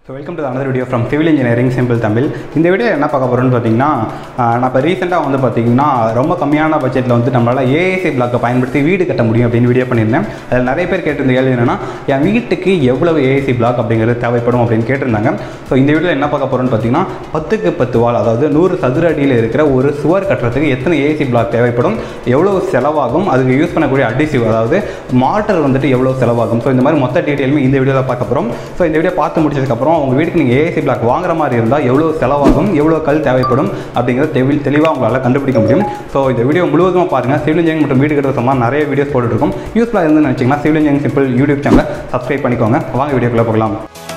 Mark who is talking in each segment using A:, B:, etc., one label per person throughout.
A: so welcome to another video from civil engineering simple Tamil இந்த video என்ன பார்க்க போகிறோன்னு பார்த்தீங்கன்னா ஆஹ் நான் இப்போ ரீசெண்டாக வந்து பார்த்தீங்கன்னா ரொம்ப கம்மியான பட்ஜெட்டில் வந்து நம்மளால் ஏஏசி பிளாக்கை பயன்படுத்தி வீடு கட்ட முடியும் அப்படின்னு வீடியோ பண்ணியிருந்தேன் அதில் நிறைய பேர் கேட்டிருந்த கேள்வி என்னன்னா என் வீட்டுக்கு எவ்வளவு ஏஏசி பிளாக் அப்படிங்கிறது தேவைப்படும் அப்படின்னு கேட்டிருந்தாங்க ஸோ இந்த வீடியோவில் என்ன பார்க்க போகிறோன்னு பார்த்தீங்கன்னா பத்துக்கு பத்து வால் அதாவது நூறு சதுர அடியில் இருக்கிற ஒரு சுவர் கட்டுறதுக்கு எத்தனை ஏசி பிளாக் தேவைப்படும் எவ்வளோ செலவாகும் அதுக்கு யூஸ் பண்ணக்கூடிய அடிசிவ் அதாவது மாட்டர் வந்துட்டு எவ்வளோ செலவாகும் ஸோ இந்த மாதிரி மொத்த டீட்டெயிலுமே இந்த வீடியோவில் பார்க்க போகிறோம் ஸோ இந்த வீடியோ பார்த்து முடிச்சதுக்கப்புறம் உங்கள் வீட்டுக்கு நீங்கள் ஏசி பிளாக் வாங்குற மாதிரி இருந்தால் எவ்வளோ செலவாகும் எவ்வளோ கல் தேவைப்படும் அப்படிங்கிறத தெளி தெளிவாக உங்களால் கண்டுபிடிக்க முடியும் ஸோ இந்த வீடியோ முழுவதுமாக பாருங்கள் சிவில் இன்ஜினியரிங் மற்றும் வீடு கட்டுற சம்பந்தமாக நிறைய வீடியோஸ் போட்டுருக்கோம் யூஸ்ஃபுல்லாக இருந்துன்னு நினச்சிங்கன்னா சிவில் இன்ஜினியரிங் சிம்பிள் யூடியூப் சேனலை சப்ஸ்கிரைப் பண்ணிக்கோங்க வாங்க வீடியோக்குள்ளே போகலாம்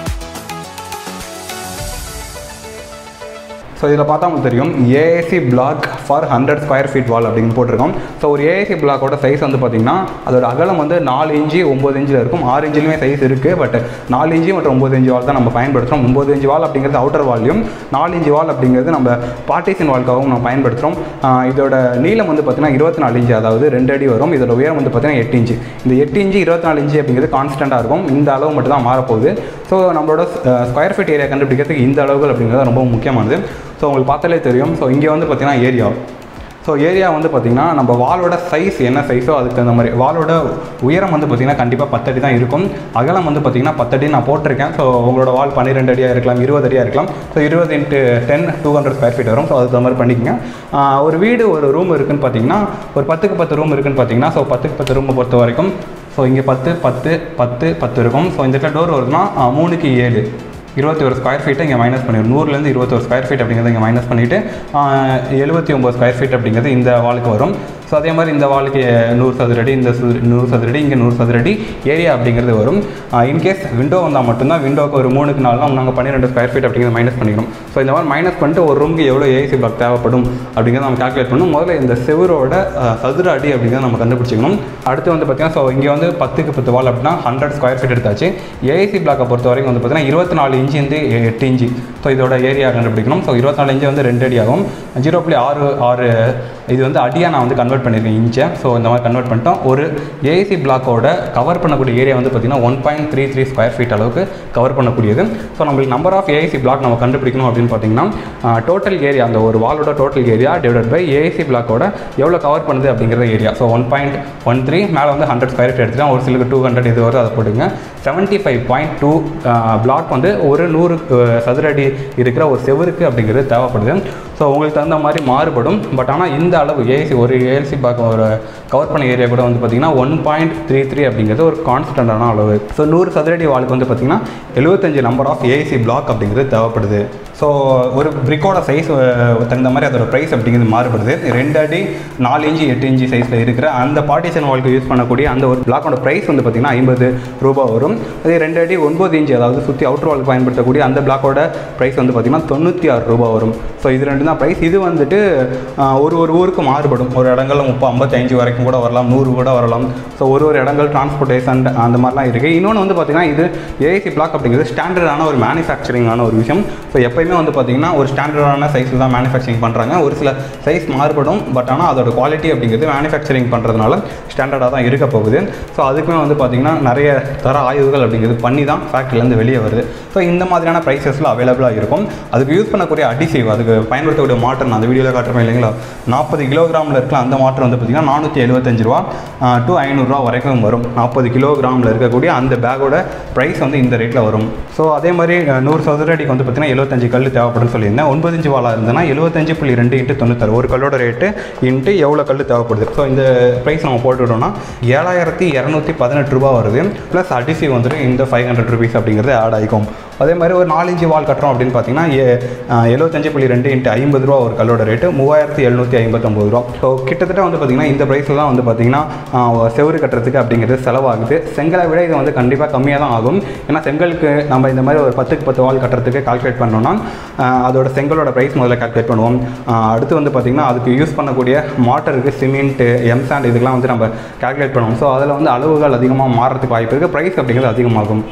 A: ஸோ இதில் பார்த்தா உங்களுக்கு தெரியும் AAC block for hundred square feet wall அப்படின்னு போட்டிருக்கோம் ஸோ ஒரு ஏஏசி பிளாக்கோட சைஸ் வந்து பார்த்திங்கன்னா அதோட அகலம் வந்து நாலு இன்ச்சு ஒம்பது இன்ச்சில் இருக்கும் ஆறு இன்ச்சிலுமே சைஸ் இருக்குது பட் நாலு இன்ச்சு மற்றும் ஒம்பது இன்ச்சு வால் தான் நம்ம பயன்படுத்துகிறோம் ஒம்பது இன்ச்சு வால் அப்படிங்கிறது அவுட்டர் வால்யூம் நாலு இன்ச்சு வால் அப்படிங்கிறது நம்ம பார்ட்டிஷன் வால்க்காகவும் நம்ம பயன்படுத்துகிறோம் ஆஹ் இதோட நீளம் வந்து பார்த்திங்கன்னா இருபத்தி நாலு இன்ச்சு அதாவது ரெண்டு அடி வரும் இதோட உயரம் வந்து பார்த்திங்கன்னா எட்டு இன்ச்சு இந்த எட்டு இன்ச்சு இருபத்தி நாலு இன்ச்சு அப்படிங்கிறது கான்ஸ்டண்ட்டாக இருக்கும் இந்த அளவு மட்டும் தான் மாறப்போகுது ஸோ நம்மளோட ஸ்கொயர் ஃபீட் ஏரியா கண்டுபிடிக்கிறதுக்கு இந்த அளவுகள் அப்படிங்கிறது ரொம்ப முக்கியமானது ஸோ உங்களுக்கு பார்த்தாலே தெரியும் ஸோ இங்கே வந்து பார்த்திங்கன்னா ஏரியா ஸோ ஏரியா வந்து பார்த்திங்கன்னா நம்ம வாலோட சைஸ் என்ன சைஸோ அதுக்கு தகுந்த மாதிரி வாலோட உயரம் வந்து பார்த்திங்கன்னா கண்டிப்பாக பத்தடி தான் இருக்கும் அகலம் வந்து பார்த்திங்கன்னா பத்தடி நான் போட்டிருக்கேன் ஸோ உங்களோட வால் பன்னிரெண்டு அடியாக இருக்கலாம் இருபது அடியாக இருக்கலாம் ஸோ இருபது into ten two hundred square feet வரும் ஸோ அதுக்கு தகுந்த மாதிரி பண்ணிக்கங்க ஆஹ் ஒரு வீடு ஒரு ரூம் இருக்குன்னு பார்த்தீங்கன்னா ஒரு பத்துக்கு பத்து ரூம் இருக்குன்னு பார்த்தீங்கன்னா ஸோ பத்துக்கு பத்து ரூமை பொறுத்த வரைக்கும் ஸோ இங்கே பத்து பத்து பத்து பத்து இருக்கும் ஸோ இந்த இடத்துல டோர் வருதுன்னா ஆஹ் மூணுக்கு ஏழு இருபத்தி ஒரு ஸ்கொயர் ஃபீட்டை இங்கே மைனஸ் பண்ணிடும் நூறுலேருந்து இருபத்தொரு ஸ்கொயர் ஃபீட் அப்படிங்கிறத இங்கே மைனஸ் பண்ணிவிட்டு எழுபத்தி ஒம்பது ஸ்கொயர் ஃபீட் அப்படிங்கிறது இந்த வாலுக்கு வரும் ஸோ அதே மாதிரி இந்த வாலுக்கு நூறு சதுரடி இந்த சு- நூறு சதுரடி இங்கே நூறு சதுரடி ஏரியா அப்படிங்கிறது வரும் இன்கேஸ் விண்டோ வந்தால் மட்டும்தான் விண்டோக்கு ஒரு மூணுக்கு நாலுலாம் நாங்கள் பன்னிரெண்டு ஸ்கொயர் ஃபீட் அப்படிங்கிறத மைனஸ் பண்ணிக்கணும் ஸோ இந்த மாதிரி மைனஸ் பண்ணிட்டு ஒரு ரூமுக்கு எவ்வளோ ஏசி பிளாக் தேவைப்படும் அப்படிங்கிறத நம்ம கால்குலேட் பண்ணணும் முதல்ல இந்த செவரோட அஹ், சதுர அடி அப்படிங்கிறத நம்ம கண்டுபிடிச்சிக்கணும் அடுத்து வந்து பார்த்தீங்கன்னா ஸோ இங்கே வந்து பத்துக்கு பத்து வால் அப்படின்னா ஹண்ட்ரட் ஸ்கொயர் ஃபீட் எடுத்தாச்சு ஏசி பிளாக்கை பொறுத்த வரைக்கும் வந்து பார்த்தீங்கன்னா இருபத்தி நாலு இன்ச்சு வந்து எட்டு இன்ச்சு ஸோ இதோட ஏரியா கண்டுபிடிக்கணும் ஸோ இருபத்தி நாலு இன்ச்சு வந்து ரெண்டு அடி ஆகும் ஜீரோ புள்ளி ஆறு ஆறு இது வந்து அடியாக நான் வந்து கன்வெர்ட் பண்ணியிருக்கேன் இன்ச்சை ஸோ இந்த மாதிரி கன்வெர்ட் பண்ணிட்டோம் ஒரு ஏசி பிளாக்கோட கவர் பண்ணக்கூடிய ஏரியா வந்து பார்த்திங்கன்னா one point three three square feet அளவுக்கு கவர் பண்ணக்கூடியது ஸோ நம்மளுக்கு நம்பர் ஆஃப் ஏசி பிளாக் நம்ம கண்டுபிடிக்கணும் அப்படின்னு பார்த்தீங்கன்னா டோட்டல் ஏரியா அந்த ஒரு வாலோட total area divide by AC பிளாக்கோட எவ்வளோ கவர் பண்ணுது அப்படிங்கிற area so one point one three மேலே வந்து ஹண்ட்ரட் ஸ்கொயர் ஃபீட் எடுத்துக்கலாம் ஒரு சிலருக்கு டூ ஹண்ட்ரட் இது வருது அதை போட்டுங்க seventy five point two block வந்து ஒரு நூறு அஹ், சதுர அடி இருக்கிற ஒரு செவருக்கு அப்படிங்கிறது தேவைப்படுது ஸோ உங்களுக்கு தகுந்த மாதிரி மாறுபடும் பட் ஆனால் இந்த அளவு ஏசி ஒரு ஏசி பார்க்க ஒரு கவர் பண்ண ஏரியா கூட வந்து பார்த்திங்கன்னா ஒன் பாயிண்ட் த்ரீ த்ரீ அப்படிங்கிறது ஒரு கான்ஸ்டன்டான அளவு ஸோ நூறு சதுரடி வாளுக்கு வந்து பார்த்திங்கன்னா எழுபத்தஞ்சு நம்பர் ஆஃப் ஏசி பிளாக் அப்படிங்கிறது தேவைப்படுது ஸோ ஒரு பிரிக்கோட சைஸ் தகுந்த மாதிரி அதோட ப்ரைஸ் அப்படிங்கிறது மாறுபடுது ரெண்டு அடி நாலு இன்ச்சு எட்டு இன்ச்சு சைஸில் இருக்கிற அந்த பார்ட்டிஷன் வால்க்கு யூஸ் பண்ணக்கூடிய அந்த ஒரு பிளாக்கோட ப்ரைஸ் வந்து பார்த்திங்கன்னா ஐம்பது ரூபாய் வரும் அதே ரெண்டு அடி ஒன்பது இன்ச்சு அதாவது சுற்றி அவுட்டர் வால்க்கு பயன்படுத்தக்கூடிய அந்த பிளாக்கோட ப்ரைஸ் வந்து பார்த்திங்கன்னா தொண்ணூற்றி ஆறு ரூபாய் வரும் ஸோ இது ரெண்டு தான் ப்ரைஸ் இது வந்துட்டு ஆஹ், ஒரு ஒரு ஊருக்கு மாறுபடும் ஒரு இடங்கள்ல முப்பது ஐம்பத்தஞ்சு வரைக்கும் கூட வரலாம் நூறு கூட வரலாம் ஸோ ஒரு ஒரு இடங்கள் டிரான்ஸ்போர்ட்டேஷன் அந்த மாதிரிலாம் இருக்குது இன்னொன்று வந்து பார்த்திங்கன்னா இது ஏசி பிளாக் அப்படிங்கிறது ஸ்டாண்டர்டான ஒரு மேனுஃபேக்சரிங்கான ஒரு விஷயம் ஸோ எப்பயுமே வந்து பார்த்திங்கன்னா ஒரு ஸ்டாண்டர்டான சைஸில் தான் மேனுஃபேக்சரிங் பண்ணுறாங்க ஒரு சில சைஸ் மாறுபடும் பட் ஆனால் அதோட குவாலிட்டி அப்படிங்கிறது மேனுஃபேக்சரிங் பண்ணுறதுனால ஸ்டாண்டர்டாக தான் இருக்க போகுது ஸோ அதுக்குமே வந்து பார்த்திங்கன்னா நிறைய தர ஆய்வுகள் அப்படிங்கிறது பண்ணி தான் ஃபேக்ட்ரிலேருந்து வெளியே வருது ஸோ இந்த மாதிரியான ப்ரைஸஸில் அவைலபிளாக இருக்கும் அதுக்கு யூஸ் பண்ணக்கூடிய அடிசேவ் அதுக்கு பயன்படுத்தக்கூடிய மாட்டர் நான் அந்த வீடியோவில் காட்டுறேன் இல்லைங்களா நாற்பது கிலோகிராமில் இருக்க அந்த மாட்டர் வந்து பார்த்திங்கன்னா நானூற்றி எழுபத்தஞ்சு ரூபா டு ஐநூறுரூவா வரைக்கும் வரும் நாற்பது கிலோகிராமில் இருக்கக்கூடிய அந்த பேக்கோட ப்ரைஸ் வந்து இந்த ரேட்டில் வரும் ஸோ அதே மாதிரி அஹ், நூறு சதுர அடிக்கு வந்து பார்த்திங்கன்னா எழுபத்தஞ்சு கல் தேவைப்படும் சொல்லியிருந்தேன் ஒன்பது இன்ச்சு வாலாக இருந்ததுன்னா எழுபத்தஞ்சு புள்ளி ரெண்டு இன்ட்டு தொண்ணூத்தாறு ஒரு கல்லோட ரேட்டு இன்ட்டு எவ்வளோ கல் தேவைப்படுது ஸோ இந்த ப்ரைஸ் நம்ம போட்டுவிட்டோம்னா ஏழாயிரத்தி இரநூத்தி பதினெட்டு ரூபா வருது ப்ளஸ் அடிசிவ் வந்துட்டு இந்த ஃபைவ் ஹண்ட்ரட் ருபீஸ் அப்படிங்கிறது ஆட் ஆகிக்கும் அதே மாதிரி ஒரு நாலு இன்ச்சு வால் கட்டுறோம் அப்படின்னு பார்த்தீங்கன்னா ஏ- அஹ், எழுபத்தஞ்சு புள்ளி ரெண்டு இன்ட்டு ஐம்பது ரூபா ஒரு கல்லோட ரேட்டு மூவாயிரத்தி எழுநூற்றி ஐம்பத்தொம்பது ரூபா ஸோ கிட்டத்தட்ட வந்து பார்த்திங்கன்னா இந்த ப்ரைஸில் தான் வந்து பார்த்திங்கன்னா அஹ், செவுரு கட்டுறதுக்கு அப்படிங்கிறது செலவாகுது செங்கலை விட இது வந்து கண்டிப்பாக கம்மியாக தான் ஆகும் ஏன்னா செங்கலுக்கு நம்ம இந்த மாதிரி ஒரு பத்துக்கு பத்து வால் கட்டுறதுக்கு கால்குலேட் பண்ணோம்னா அஹ், அதோட செங்கலோட ப்ரைஸ் முதல்ல கால்குலேட் பண்ணுவோம் அஹ், அடுத்து வந்து பார்த்திங்கன்னா அதுக்கு யூஸ் பண்ணக்கூடிய மாட்டருக்கு சிமெண்ட்டு எம்சாண்ட் இதுக்கெல்லாம் வந்து நம்ம கால்குலேட் பண்ணுவோம் ஸோ அதில் வந்து அளவுகள் அதிகமாக மாறதுக்கு வாய்ப்பு இருக்குது ப்ரைஸ் அப்படிங்கிறது அதிகமாகும்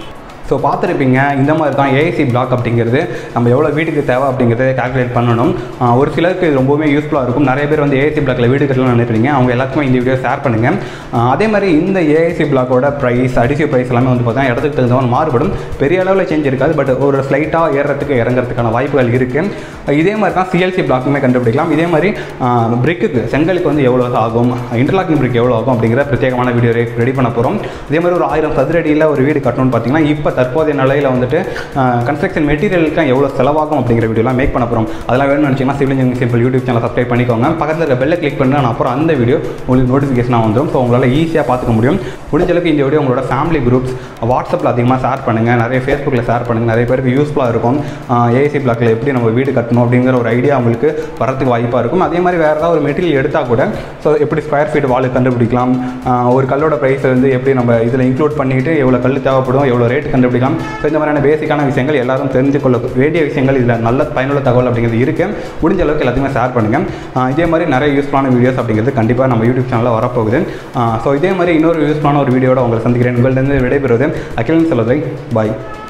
A: ஸோ பார்த்துருப்பீங்க இந்த மாதிரி தான் ஏஐசி பிளாக் அப்படிங்கிறது நம்ம எவ்வளோ வீட்டுக்கு தேவை அப்படிங்கிறத கால்குலேட் பண்ணணும் ஆஹ் ஒரு சிலருக்கு இது ரொம்பவுமே யூஸ்ஃபுல்லாக இருக்கும் நிறைய பேர் வந்து ஏஐசி பிளாக்ல வீடு கட்டணும்னு நினைக்கிறீங்க அவங்க எல்லாத்துக்குமே இந்த வீடியோ ஷேர் பண்ணுங்கள் ஆஹ் அதே மாதிரி இந்த ஏஐசி பிளாக்கோட ப்ரைஸ் அடிசிவ் ப்ரைஸ் எல்லாமே வந்து பார்த்தீங்கன்னா இடத்துக்கு தகுந்த மாதிரி மாறுபடும் பெரிய அளவில் சேஞ்ச் இருக்காது பட் ஒரு ஸ்லைட்டாக ஏறுறதுக்கு இறங்குறதுக்கான வாய்ப்புகள் இருக்குது இதே மாதிரி தான் சிஎல்சி பிளாக்குமே கண்டுபிடிக்கலாம் இதே மாதிரி பிரிக்குக்கு செங்கலுக்கு வந்து எவ்வளோ ஆகும் இன்டர்லாக்கிங் பிரிக் எவ்வளோ ஆகும் அப்படிங்கிற பிரத்யேகமான வீடியோ ரெடி பண்ண போகிறோம் அதே மாதிரி ஒரு ஆயிரம் சதுரடியில் ஒரு வீடு கட்டணும்னு பார்த்தீங்கன்னா இப்போ தற்போதைய நிலையில் வந்துட்டு கன்ஸ்ட்ரக்ஷன் மெட்டீரியலுக்கு எவ்வளோ செலவாகும் அப்படிங்கிற வீடியோலாம் மேக் பண்ண போகிறோம் அதெல்லாம் வேணும்னு நினச்சிங்கன்னா civil engineering simple YouTube channel subscribe பண்ணிக்கோங்க பக்கத்தில் இருக்க பெல்லை கிளிக் பண்ணி அப்புறம் அந்த வீடியோ உங்களுக்கு நோட்டிஃபிகேஷனாக வந்துடும் ஸோ உங்களால் ஈஸியாக பார்த்துக்க முடியும் முடிஞ்ச அளவுக்கு இந்த வீடியோ உங்களோட ஃபேமிலி குரூப்ஸ் வாட்ஸ்அப்பில் அதிகமாக ஷேர் பண்ணுங்கள் நிறைய ஃபேஸ்புக்கில் ஷேர் பண்ணுங்கள் நிறைய பேருக்கு யூஸ்ஃபுல்லாக இருக்கும் ஏசி பிளாக்ல எப்படி நம்ம வீடு கட்டணும் அப்படிங்கிற ஒரு ஐடியா உங்களுக்கு வரதுக்கு வாய்ப்பாக இருக்கும் அதே மாதிரி வேறு ஏதாவது ஒரு மெட்டீரியல் எடுத்தால் கூட ஸோ எப்படி ஸ்கொயர் ஃபீட் வால் கண்டுபிடிக்கலாம் ஆஹ் ஒரு கல்லோட ப்ரைஸ் வந்து எப்படி நம்ம இதில் இன்க்ளூட் பண்ணிட்டு எவ்வளோ கல் தேவைப்படும் எவ்வளோ ரேட் கண்டுபிடிக்கலாம் ஸோ இந்த மாதிரியான பேசிக்கான விஷயங்கள் எல்லாரும் தெரிஞ்சு கொள்ள வேண்டிய விஷயங்கள் இதில் நல்ல பயனுள்ள தகவல் அப்படிங்கிறது இருக்குது முடிஞ்ச அளவுக்கு எல்லாத்தையுமே ஷேர் பண்ணுங்கள் ஆஹ் இதே மாதிரி நிறைய யூஸ்ஃபுல்லான வீடியோஸ் அப்படிங்கிறது கண்டிப்பாக நம்ம யூடியூப் சேனலில் வரப்போகுது ஸோ இதே மாதிரி இன்னொரு யூஸ்ஃபுல்லான ஒரு வீடியோட உங்களை சந்திக்கிறேன் உங்களிடம் விடைபெறுவது அகிலன் செல்வதை பாய்